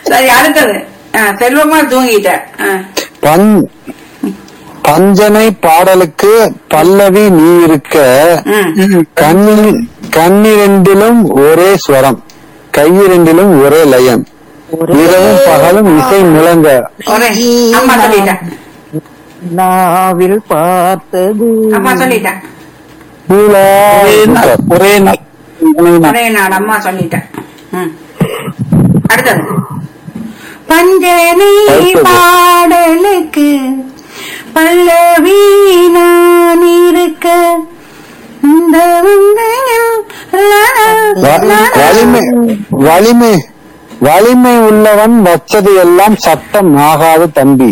சரி அடுத்தது ஆ, செல்வமா தூங்கிட்ட ஆ. பஞ் பஞ்சனை பாடலுக்கு பல்லவி நீ இருக்க ம். கண்ணி கண்ணிரண்டிலும் ஒரே ஸ்வரம் கையிரண்டிலும் ஒரே லயம் இரவும் பகலும் இசை முழங்க ஒரே அம்மா சொல்லிட்டா நாவில் பார்த்தது அம்மா சொல்லிட்டா பூலா ஒரே நாள் ஒரே நாள் ஒரே நாள் அம்மா சொல்லிட்டேன் ம். அடுத்தது பஞ்சனை அடுத்தது. பாடலுக்கு பல்லவி நான் இருக்க இந்த உந்தயம் வ- வலிமை வலிமை வலிமை உள்ளவன் வச்சது எல்லாம் சட்டம் ஆகாது தம்பி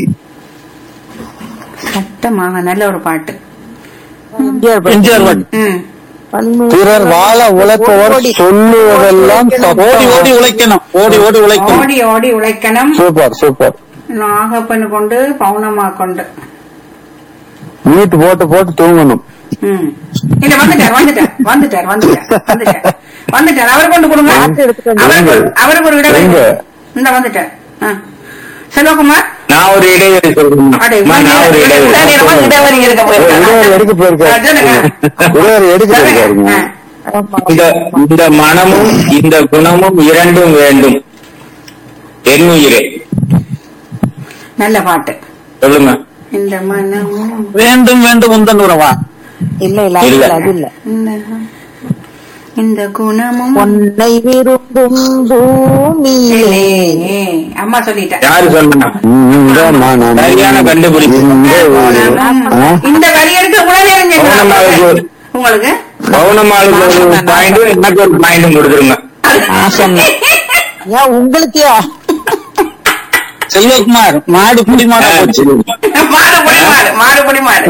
சட்டமாக நல்ல ஒரு பாட்டு எம்ஜிஆர் பாட்டு. ம் பிறர் வாழ உழைப்பவர் சொல்லுவதெல்லாம் ஓடி ஓடி சட்டம் உழைக்கணும் ஓடி ஓடி உழைக்கணும் ஓடி ஓடி உழைக்கணும் சூப்பர் சூப்பர் நாகப்பன் கொண்டு பவுனமா கொண்டு மீட் போட்டு போட்டு தூங்கணும் ம் இல்ல வந்துட்டார் வந்துட்டார் வந்துட்டார் வந்துட்டார் வந்துட்டார் வந்துட்டார் அவர் கொண்டு கொடுங்க அவருக்கு அவருக்கு ஒரு இடைவெளி எங்க? இந்த வந்துட்டார் ஆ. செல்வகுமார் நான் ஒரு இடைவெளி சொல்றேன் அடே, அம்மா, நான் ஒரு இடைவெளி இவ்வளவு நேரமா இடைவெளி இருக்க போயிருக்காரு. உடையார் எடுக்க போயிருக்காரு ஆ, சொல்லுங்க. உடையார் எடுக்க போயிருக்காருங்க ஆ. இந்த இந்த மனமும் இந்த குணமும் இரண்டும் வேண்டும் என் உயிரே நல்ல பாட்டு சொல்லுங்க இந்த மனமும் வேண்டும் வேண்டும் உந்தன் உறவா இல்ல இல்ல அது இல்ல அது இல்ல இந்த இந்த குணமும் உன்னை விரும்பும் பூமியிலே ஏ, அம்மா சொல்லிட்டேன் யாரு சொன்னா இந்த மனம் சரியான கண்டுபிடிப்பு. இந்த ஊரு. ஆ? இந்த வரி எடுக்க உடனே பவுனம்மா இருக்கு. உங்களுக்கு பவுனமாளுக்கு ஒரு பாயிண்டும் எனக்கு ஒரு பாயிண்டும் கொடுத்துருங்க நான் சொன்னேன் ஏன் உங்களுக்கு செல்வகுமார் மாடு புடி மாடா போச்சு மாடு பொடி மாடு மாடு பொடி மாடு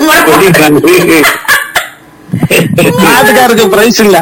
மாட்டுக்காருக்கு பிரைஸ் இல்ல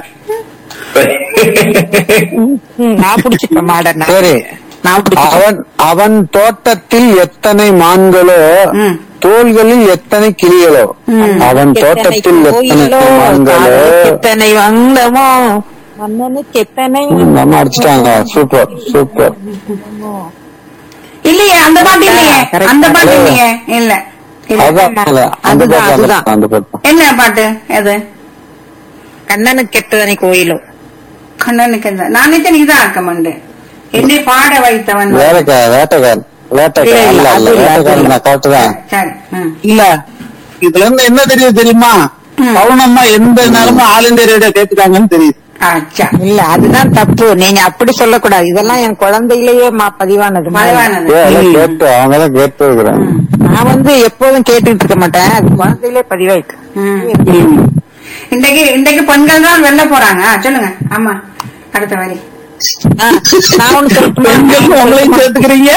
நான் பிடிச்சிட்டேன் மாடனா சரி நான் பிடிச்சிட்டேன் அவன் அவன் தோட்டத்தில் எத்தனை மான்களோ ம். தோள்களில் எத்தனை கிளிகளோ அவன் தோட்டத்தில் எத்தனை மான்களோ எத்தனை வந்தமோ மன்னனுக்கு எத்தனை நம்ம அடிச்சிட்டாங்க சூப்பர் சூப்பர் இல்லையே அந்த பாட்டு இல்லையே correct. அந்த பாட்டு இல்லையே இல்ல இல்ல. அதான் அந்த அதுதான், பாட்டு, அதுதான். அந்த பாட்டு என்ன பாட்டு எது கண்ணனுக்கு கெட்டதனை கோயிலும் கண்ணனுக்கு எந்த- நான் நினைச்சேன் இதான் ஆக்கமண்டு என்னை பாட வைத்தவன் வேலைக்கார வேட்டைக்காரன் வேட்டைக்காரன் இல்ல, இல்ல அது இல்ல இல்ல, அது வேட்டைக்காரன் தான் கரெக்ட் தான் சரி ம். இல்ல இதுல இருந்து என்ன தெரியுது தெரியுமா ம். பவுனம்மா எந்த நேரமும் ஆல் இந்தியா ரேடியோ கேட்டுக்காங்கன்னு தெரியுது அச்சா இல்ல அதுதான் தப்பு நீங்க அப்படி சொல்லக்கூடாது இதெல்லாம் என் குழந்தையிலேயே மா பதிவானது மலைவானது ஏ, எல்லாம் கேட்டு அவங்க தான் கேட்டு இருக்கிறாங்க நான் வந்து எப்போதும் கேட்டுட்டு இருக்க மாட்டேன் அது குழந்தையிலே பதிவாயிட்டு ம். இன்றைக்கு இன்றைக்கு பெண்கள் தான் வெளில போறாங்க ஆ, சொல்லுங்க ஆமா அடுத்த வரி ஆ, நான் ஒண்ணு சொல்லட்டுமா? பெண்கள் உங்களையும் சேர்த்துக்கிறீங்க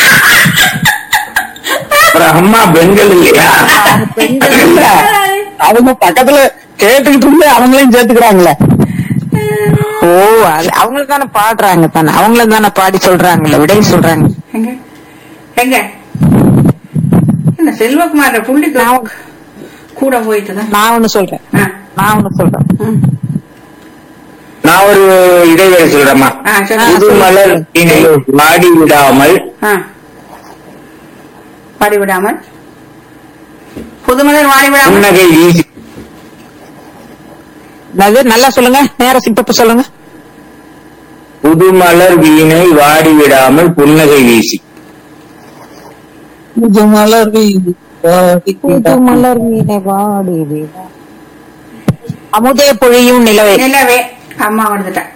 அப்புறம் அம்மா பெண்கள் இல்லையா பெண்கள் இல்ல அவங்க பக்கத்துல கேட்டுக்கிட்டு இருந்து அவங்களையும் சேர்த்துக்கிறாங்களே ஓ அது அவங்களுக்கு தானே பாடுறாங்க தானே அவங்கள தானே பாடி சொல்றாங்கல்ல விடை சொல்றாங்க எங்க எங்க என்ன செல்வகுமார புள்ளிக்கு நான் கூட போயிட்டுதான் நான் ஒண்ணு சொல்றேன் ஆ. நான் ஒண்ணு சொல்றேன் ம். நான் ஒரு இடைவெளி சொல்றேம்மா ஆ, சொல்லுங்க. புது மலர் இணை வாடி விடாமல் ஆ. பாடி விடாமல் புதுமலர் வாடி விடாமல் புன்னகை வீசி அது நல்லா சொல்லுங்க நேர சிப்பப்பு சொல்லுங்க புது மலர் வீணை வாடி விடாமல் புன்னகை வீசி புது மலர் வீதி வாடி புது மலர் மீனை வாடி விடா. அமுதே பொழியும் நிலவே நிலவே அம்மா வந்துட்டேன்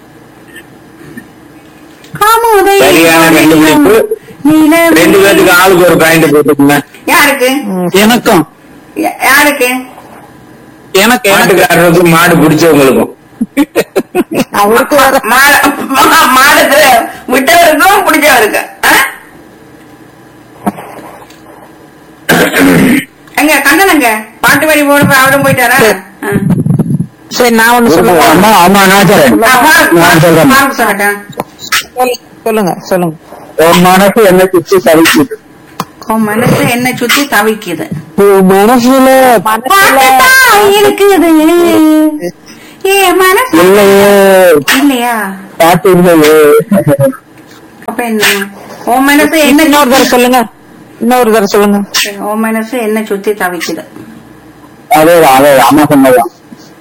அமுதை சரியான கண்டுபிடிப்பு நிலவே. ரெண்டு பேருக்கு ஆளுக்கு ஒரு பாயிண்ட் போட்டுக்கோங்க யாருக்கு எனக்கும் யா- யாருக்கு எனக்கு எனக்கு மாட்டுக்காரருக்கு மாடு பிடிச்சவங்களுக்கும் அவருக்கு வர மாடு மா- மாடுக்கு விட்டவருக்கும் பிடிச்சவருக்கு ஆ? எங்க கண்ணனுங்க பாட்டு வரி போடுற அவரும் போயிட்டாரா ஆ. சரி நான் ஒண்ணு சொல்லுங்க அம்மா ஆமா நான் சொல்றேன் ஆ, பாரு- நான் சொல்றேன் பாரு சொல்லட்டேன் சொல்லுங்க சொல்லுங்க உன் மனசு என்ன சுத்தி தவிக்குது உன் மனசு என்ன சுத்தி தவிக்குது உன் மனசுல பாட்டுதான் இருக்குது ஏ மனசு இல்லையே இல்லையா பாட்டு இல்லையே அப்ப என்ன ஓ மனசு என்ன இன்னொரு தடவை சொல்லுங்க இன்னொரு தடவை சொல்லுங்க ஓ மனசு என்ன சுத்தி தவிக்குது அதே அதே அம்மா சொன்னதான்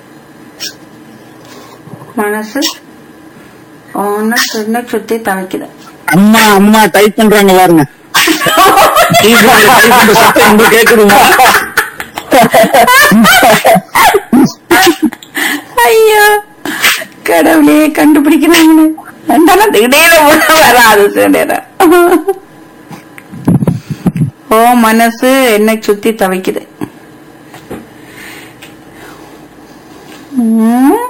மனசு மனசு என்ன சுத்தி தவிக்குது அம்மா அம்மா டைப் பண்றாங்க பாருங்க கீபோர்ட்ல டைப் பண்ற சத்தம் உங்களுக்கு கேக்குதுங்க ஐயோ கடவுளே கண்டுபிடிக்கிறாங்க இருந்தாலும் இடையில ஒண்ணு வராது சில நேரம் ஓ மனசு என்ன சுத்தி தவிக்குது ம்,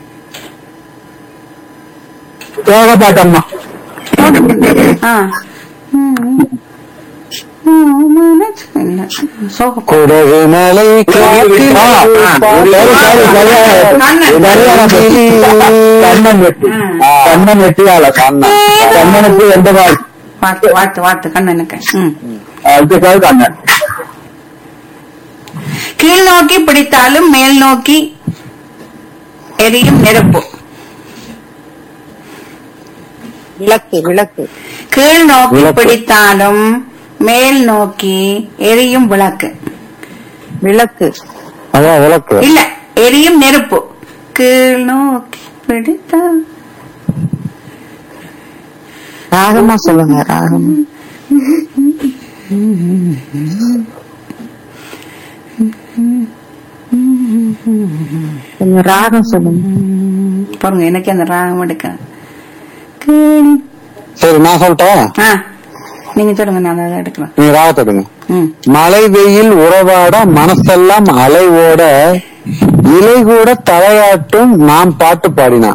தேவபாட்டம்மா ஆ. ம். ம், மனசு இல்ல. சோகம். குடகு மலை காற்றில் ஆ, ஆ, பாடும் சரி, சரி, சரி. கண்ணன். சரியான பேச்சு. கண்ணன் வெட்டி ம். கண்ணன் வெட்டியால கண்ணன் கண்ணனுக்கு எந்த மாதிரி வாழ்த்து வாழ்த்து வாழ்த்து கண்ணனுக்கு ம் அதுக்காக கண்ணன் கீழ் நோக்கி பிடித்தாலும் மேல் நோக்கி எரியும் நெருப்பு விளக்கு விளக்கு கீழ் நோக்கி விளக்கு. பிடித்தாலும் மேல் நோக்கி எரியும் விளக்கு விளக்கு அதான் விளக்கு இல்ல எரியும் நெருப்பு கீழ் நோக்கி பிடித்தால் ராகமா சொல்லுங்க ராகமா கொஞ்சம் ராகம் சொல்லுங்க பாருங்க எனக்கு அந்த ராகம் எடுக்க கீழ் சரி நான் சொல்லட்டேன் ஆ நீங்க சொல்லுங்க நான் அதை எடுக்கலாம் நீ ராகத்தை எடுங்க ம் மழை வெயில் உறவாட மனசெல்லாம் அலை ஓட இலை கூட தலையாட்டும் நாம் பாட்டு பாடினா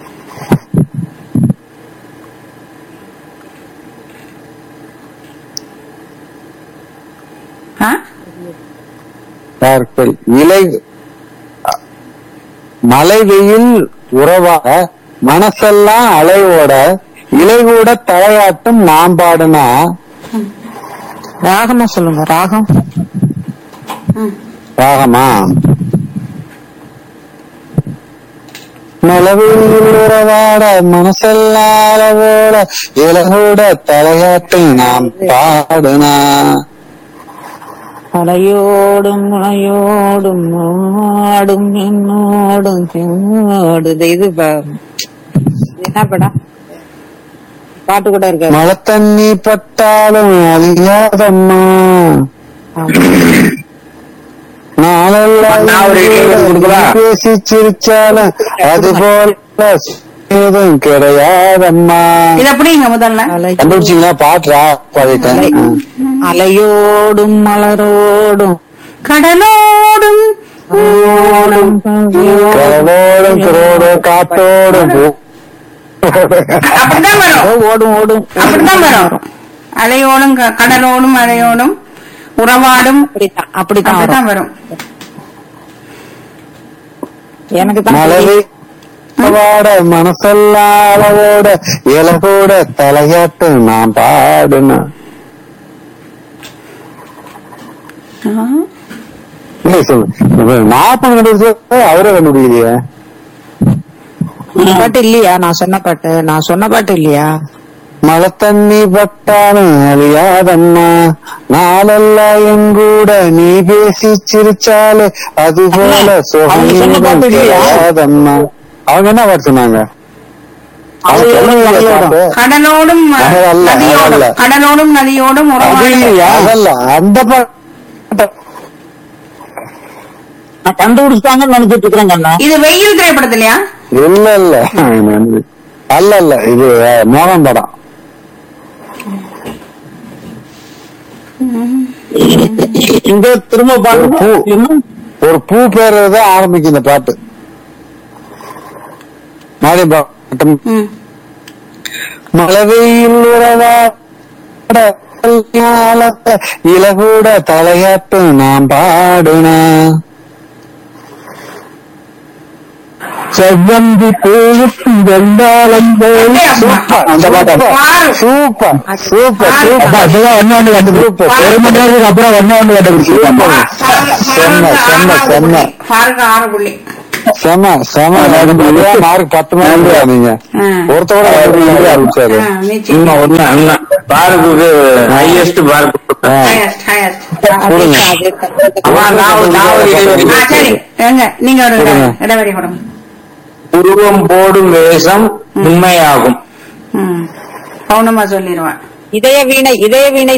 ஆ யாருக்கு இலை மழை வெயில் உறவாட மனசெல்லாம் அலை ஓட இலை கூட தலையாட்டும் நாம் பாடினா ராகமா சொல்லுங்க ராகம் ராகமா மலவில் உறவாட மனசெல்லாம் அளவோட இலகூட தலையாட்டும் நாம் பாடுனா அலையோடும் முளையோடும் ஆடும் என்னோடும் என்னோடுது இது ப- இது என்ன படம் பாட்டு கூட இருக்காது மழை தண்ணி பட்டாலும் அழியாதம்மா நாளெல்லாம் நான் ஒரு கேள்வி கொடுக்கவா? பேசி சிரிச்சாலும் அது போல ஏதும் கிடையாதம்மா இது எப்படிங்க முதல்ல அலை- கண்டுபிடிச்சீங்களா பாட்டுறா பாடிட்டேன் அலையோடும் மலரோடும் கடலோடும் ஓடும் கடலோடும் திரோடும் காத்தோடும் பூ- அப்படிதான் வரும் ஓடும் ஓடும் அப்படிதான் வரும் அலையோடும் க- கடலோடும் அலையோடும் உறவாடும் அப்படித்தான் அப்படித்தான் அப்படித்தான் வரும். அப்படிதான் வரும் எனக்கு தான் மழை தெரியும். வாட மனசெல்லாம் அளவோட இலகோட தலையாட்டு நான் பாடுனேன் ஆ. இல்லை சொல்லு நாற்பது கண்டுபிடிச்சு அவரே கண்டுபிடிக்கலையே இந்த பாட்டு இல்லையா நான் சொன்ன பாட்டு நான் சொன்ன பாட்டு இல்லையா மழை தண்ணி பட்டாலும் அழியாதம்மா நாளெல்லாம் எங்கூட நீ பேசி சிரிச்சாலே அது போல அவங்க சொன்ன பாட்டு இல்லையா? சுகமாதம்மா அவங்க என்ன பாட்டு சொன்னாங்க அவங்க சொன்னது பாட்டு. கடலோடும் ம- அது அல்ல, அது நதியோடும் அல்ல. கடலோடும் நதியோடும் அது உறவாடும் இல்லையா? அதல்ல அந்த பாட்டு நான் கண்டுபிடிச்சிட்டாங்கன்னு நினைச்சிட்டு இருக்கிறேன் கண்ணா இது வெயில் திரைப்படத்திலயா இல்ல இல்ல அல்ல அல்ல இது அஹ், மோகன் படம் இங்க திரும்ப பாருங்க பூ. இன்னும் ஒரு பூ பேர் தான் ஆரம்பிக்கும் இந்த பாட்டு மாடி பாட்டம் ம். மழவையில் உறவாட கல்யாணத்தை இலகூட தலையாட்டு நாம் பாடுனா செவ்வந்தி பூவுக்கும் வெந்தாளம் போல் சூப்பர் அந்த பாட்டு சூப்பர் சூப்பர் சூப்பர் அதுதான் ஒண்ணு ஒண்ணு கண்டுபிடிச்சு ஒரு மணி நேரத்துக்கு அப்புறம் ஒண்ணு ஒண்ணு கண்டுபிடிச்சிருக்காங்க செம்ம, செம்ம, செம்ம. பாருங்க ஆறு புள்ளி செம செம மார்க் பத்து மார்க் நீங்க ஆ. ஒருத்தவங்க ஆரம்பிச்சாரு ஆ, நிச்சயம் உண்மை உண்மை உண்மை பார்க்குக்கு ஹையஸ்ட் பார்க்கு ஆ. ஹையஸ்ட் ஹையஸ்ட் கொடுங்க. ஆமா நான் ஒரு- நான் ஒரு இடைவெளி ஆ சரி ஏங்க நீங்க ஒரு கொடுங்க. இடைவெளி கொடுங்க உருவம் போடும் வேஷம் உண்மையாகும் ம் பவுனமா சொல்லிடுவான் இதய வீணை இதய வீணை